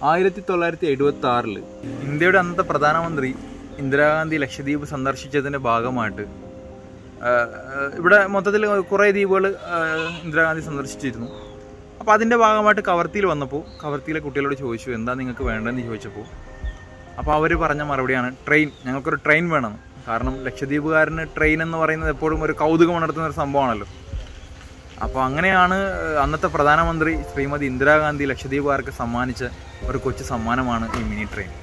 ആയിരത്തി തൊള്ളായിരത്തി എഴുപത്തി ആറില് ഇന്ത്യയുടെ അന്നത്തെ പ്രധാനമന്ത്രി ഇന്ദിരാഗാന്ധി ലക്ഷദ്വീപ് സന്ദർശിച്ചതിന്റെ ഭാഗമായിട്ട് ആഹ്, ആഹ്, ഇവിടെ മൊത്തത്തിൽ കുറേ ദ്വീപുകൾ ഇന്ദിരാഗാന്ധി സന്ദർശിച്ചിരുന്നു അപ്പോൾ അതിൻ്റെ ഭാഗമായിട്ട് കവർത്തിയിൽ വന്നപ്പോൾ കവർത്തിയിലെ കുട്ടികളോട് ചോദിച്ചു എന്താ നിങ്ങൾക്ക് വേണ്ടതെന്ന് ചോദിച്ചപ്പോൾ അപ്പോൾ അവർ പറഞ്ഞ മറുപടിയാണ് ട്രെയിൻ ഞങ്ങൾക്കൊരു ട്രെയിൻ വേണം കാരണം ലക്ഷദ്വീപുകാരന് ട്രെയിൻ എന്ന് പറയുന്നത് എപ്പോഴും ഒരു കൗതുകം ഉണർത്തുന്ന ഒരു സംഭവമാണല്ലോ അപ്പോൾ അങ്ങനെയാണ് ഏഹ്, അന്നത്തെ പ്രധാനമന്ത്രി ശ്രീമതി ഇന്ദിരാഗാന്ധി ലക്ഷദ്വീപുകാർക്ക് സമ്മാനിച്ച ഒരു കൊച്ചു സമ്മാനമാണ് ഈ മിനി ട്രെയിൻ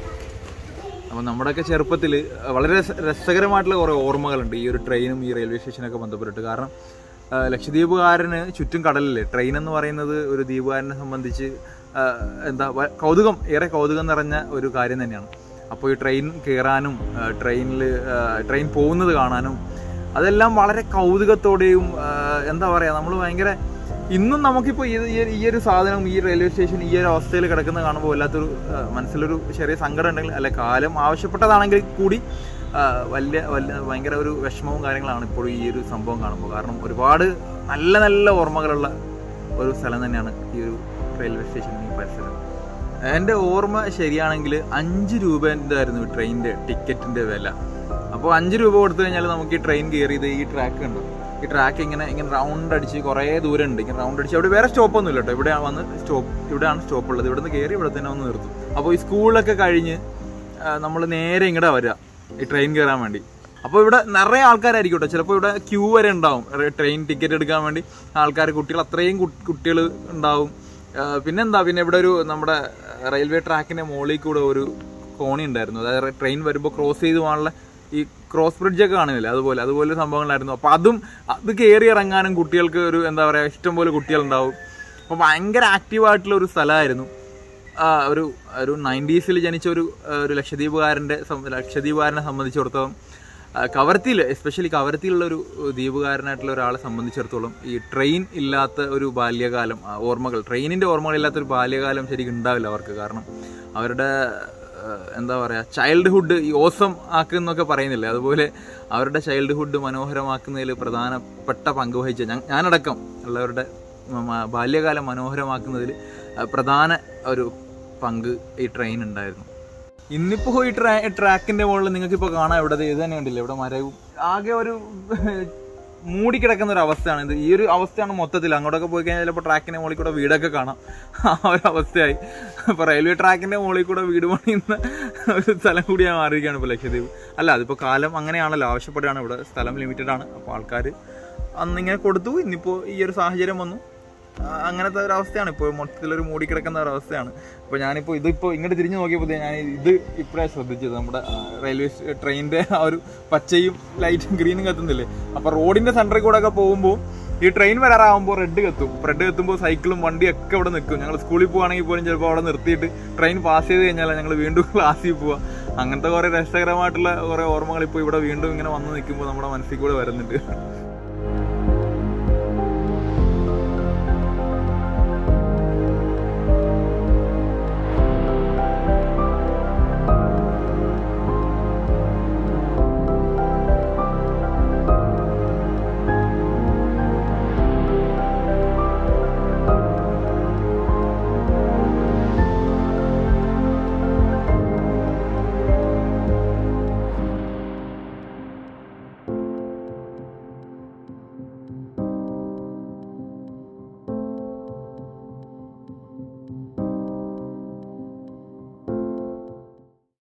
അപ്പോൾ നമ്മുടെയൊക്കെ ചെറുപ്പത്തിൽ വളരെ രസ- രസകരമായിട്ടുള്ള കുറേ ഓർമ്മകളുണ്ട് ഈ ഒരു ട്രെയിനും ഈ റെയിൽവേ സ്റ്റേഷനൊക്കെ ബന്ധപ്പെട്ടിട്ട് കാരണം ആ, ലക്ഷദ്വീപുകാരന് ചുറ്റും കടലല്ലേ ട്രെയിൻ എന്ന് പറയുന്നത് ഒരു ദ്വീപുകാരനെ സംബന്ധിച്ച് ആ, എന്താ വ- കൗതുകം ഏറെ കൗതുകം നിറഞ്ഞ ഒരു കാര്യം തന്നെയാണ് അപ്പോൾ ഈ ട്രെയിൻ കയറാനും ട്രെയിനിൽ ട്രെയിൻ പോകുന്നത് കാണാനും അതെല്ലാം വളരെ കൗതുകത്തോടെയും ആ, എന്താ പറയുക നമ്മൾ ഭയങ്കര ഇന്നും നമുക്കിപ്പോൾ ഈ ഈ- ഈ ഒരു സാധനം ഈ റെയിൽവേ സ്റ്റേഷൻ ഈ ഒരു അവസ്ഥയിൽ കിടക്കുന്നത് കാണുമ്പോൾ വല്ലാത്തൊരു ആ, മനസ്സിലൊരു ചെറിയ സങ്കടം ഉണ്ടെങ്കിൽ അല്ലെ കാലം ആവശ്യപ്പെട്ടതാണെങ്കിൽ കൂടി ആ, വലിയ വലിയ ഭയങ്കര ഒരു വിഷമവും കാര്യങ്ങളാണ് ഇപ്പോഴും ഈ ഒരു സംഭവം കാണുമ്പോൾ കാരണം ഒരുപാട് നല്ല നല്ല ഓർമ്മകളുള്ള ഒരു സ്ഥലം തന്നെയാണ് ഈ ഒരു റെയിൽവേ സ്റ്റേഷൻ ഈ പരിസരം എൻ്റെ ഓർമ്മ ശരിയാണെങ്കിൽ അഞ്ച് രൂപേൻ്റെ ആയിരുന്നു ട്രെയിനിൻ്റെ ടിക്കറ്റിൻ്റെ വില അപ്പോൾ അഞ്ച് രൂപ കൊടുത്തു കഴിഞ്ഞാൽ നമുക്ക് ഈ ട്രെയിൻ കയറിയത് ഈ ട്രാക്ക് ഉണ്ട് ഈ ട്രാക്ക് ഇങ്ങനെ ഇങ്ങനെ റൗണ്ട് അടിച്ച് കുറേ ദൂരം ഉണ്ട് ഇങ്ങനെ റൗണ്ട് അടിച്ച് അവിടെ വേറെ സ്റ്റോപ്പൊന്നും ഇല്ല കേട്ടോ ഇവിടെ വന്ന് സ്റ്റോപ്പ് ഇവിടെയാണ് സ്റ്റോപ്പ് ഉള്ളത് ഇവിടെ നിന്ന് കയറി ഇവിടെ തന്നെ വന്ന് നിർത്തും അപ്പോൾ ഈ സ്കൂളിലൊക്കെ കഴിഞ്ഞ് നമ്മൾ നേരെ ഇങ്ങടെ വരിക ഈ ട്രെയിൻ കയറാൻ വേണ്ടി അപ്പോൾ ഇവിടെ നിറയെ ആൾക്കാരായിരിക്കും കേട്ടോ ചിലപ്പോൾ ഇവിടെ ക്യൂ വരെ ഉണ്ടാവും റെ- ട്രെയിൻ ടിക്കറ്റ് എടുക്കാൻ വേണ്ടി ആൾക്കാർ കുട്ടികൾ അത്രയും കുട്ടികൾ ഉണ്ടാവും ആ, പിന്നെന്താ പിന്നെ ഇവിടെ ഒരു നമ്മുടെ റെയിൽവേ ട്രാക്കിന്റെ മുകളിൽ കൂടെ ഒരു കോണി ഉണ്ടായിരുന്നു അതായത് ട്രെയിൻ വരുമ്പോൾ ക്രോസ് ചെയ്ത് പോകാനുള്ള ഈ ക്രോസ് ബ്രിഡ്ജ് ഒക്കെ കാണുന്നില്ലേ അതുപോലെ അതുപോലെ സംഭവങ്ങളായിരുന്നു അപ്പോൾ അതും അത് കയറി ഇറങ്ങാനും കുട്ടികൾക്ക് ഒരു എന്താ പറയുക ഇഷ്ടംപോലെ കുട്ടികളുണ്ടാവും അപ്പോൾ ഭയങ്കര ആക്റ്റീവായിട്ടുള്ള ഒരു സ്ഥലമായിരുന്നു ആ, ഒരു ഒരു നയൻറ്റീസിൽ ജനിച്ച ഒരു ആ, ഒരു ലക്ഷദ്വീപുകാരൻ്റെ സം- ലക്ഷദ്വീപുകാരനെ സംബന്ധിച്ചിടത്തോളം ആ, കവരത്തിയിൽ എസ്പെഷ്യലി കവരത്തിയിലുള്ള ഒരു ദ്വീപുകാരനായിട്ടുള്ള ഒരാളെ സംബന്ധിച്ചിടത്തോളം ഈ ട്രെയിൻ ഇല്ലാത്ത ഒരു ബാല്യകാലം ആ, ഓർമ്മകൾ ട്രെയിനിൻ്റെ ഓർമ്മകളില്ലാത്ത ഒരു ബാല്യകാലം ശരിക്കും ഉണ്ടാവില്ല അവർക്ക് കാരണം അവരുടെ ആ, എന്താ പറയുക ചൈൽഡ്ഹുഡ് ഈ ഓസം ആക്കുന്നൊക്കെ പറയുന്നില്ലേ അതുപോലെ അവരുടെ ചൈൽഡ്ഹുഡ് മനോഹരമാക്കുന്നതിൽ പ്രധാനപ്പെട്ട പങ്ക് വഹിച്ച ഞാൻ ഞാനടക്കം ഉള്ളവരുടെ മ- മ- ബാല്യകാലം മനോഹരമാക്കുന്നതിൽ ആ, പ്രധാന ഒരു പങ്ക് ഈ ട്രെയിൻ ഉണ്ടായിരുന്നു ഇന്നിപ്പോ ഈ ട്രാ ട്രാക്കിന്റെ മുകളിൽ നിങ്ങൾക്ക് ഇപ്പോൾ കാണാം ഇവിടെ ദേ ഇത് തന്നെ ഉണ്ടല്ലോ ഇവിടെ മരവും ആകെ ഒരു മൂടിക്കിടക്കുന്ന ഒരു അവസ്ഥയാണ് ഇത് ഈ ഒരു അവസ്ഥയാണ് മൊത്തത്തിൽ അങ്ങോട്ടൊക്കെ പോയി കഴിഞ്ഞാൽ ചിലപ്പോൾ ട്രാക്കിന്റെ മുകളിൽ കൂടെ വീടൊക്കെ കാണാം ആ ഒരു അവസ്ഥയായി ഇപ്പൊ റെയിൽവേ ട്രാക്കിന്റെ മുകളിൽ കൂടെ വീട് പണിയുന്ന ഒരു സ്ഥലം കൂടിയാണ് മാറിയിരിക്കുകയാണ് ഇപ്പോൾ ലക്ഷദ്വീപ് അല്ല അതിപ്പോൾ കാലം അങ്ങനെയാണല്ലോ ആവശ്യപ്പെടുകയാണ് ഇവിടെ സ്ഥലം ലിമിറ്റഡ് ആണ് അപ്പോൾ ആൾക്കാർ അന്നിങ്ങനെ കൊടുത്തു ഇന്നിപ്പോൾ ഈ ഒരു സാഹചര്യം വന്നു ആ, അങ്ങനത്തെ ഒരു അവസ്ഥയാണ് ഇപ്പോൾ മൊത്തത്തിലൊരു മൂടിക്കിടക്കുന്ന ഒരു അവസ്ഥയാണ് അപ്പോൾ ഞാനിപ്പോൾ ഇതിപ്പോൾ ഇങ്ങോട്ട് തിരിഞ്ഞു നോക്കിയപ്പോൾ ഞാൻ ഇത് ഇപ്പോഴാണ് ശ്രദ്ധിച്ചത് നമ്മുടെ ആ, റെയിൽവേ സ്റ്റേ- ട്രെയിനിന്റെ ആ ഒരു പച്ചയും ലൈറ്റും ഗ്രീനും കത്തുന്നില്ലേ അപ്പോൾ റോഡിന്റെ സെന്ററിൽ കൂടെ ഒക്കെ പോകുമ്പോൾ ഈ ട്രെയിൻ വരാറാകുമ്പോൾ റെഡ് കത്തും റെഡ് കത്തുമ്പോൾ സൈക്കിളും വണ്ടിയും ഒക്കെ ഇവിടെ നിൽക്കും ഞങ്ങൾ സ്കൂളിൽ പോകുകയാണെങ്കിൽ പോലും ചിലപ്പോൾ അവിടെ നിർത്തിയിട്ട് ട്രെയിൻ പാസ് ചെയ്ത് കഴിഞ്ഞാൽ ഞങ്ങൾ വീണ്ടും ക്ലാസ്സിൽ പോവുക അങ്ങനത്തെ കുറേ രസകരമായിട്ടുള്ള കുറേ ഓർമ്മകൾ ഇപ്പോൾ ഇവിടെ വീണ്ടും ഇങ്ങനെ വന്ന് നിൽക്കുമ്പോൾ നമ്മുടെ മനസ്സിൽ കൂടെ വരുന്നുണ്ട്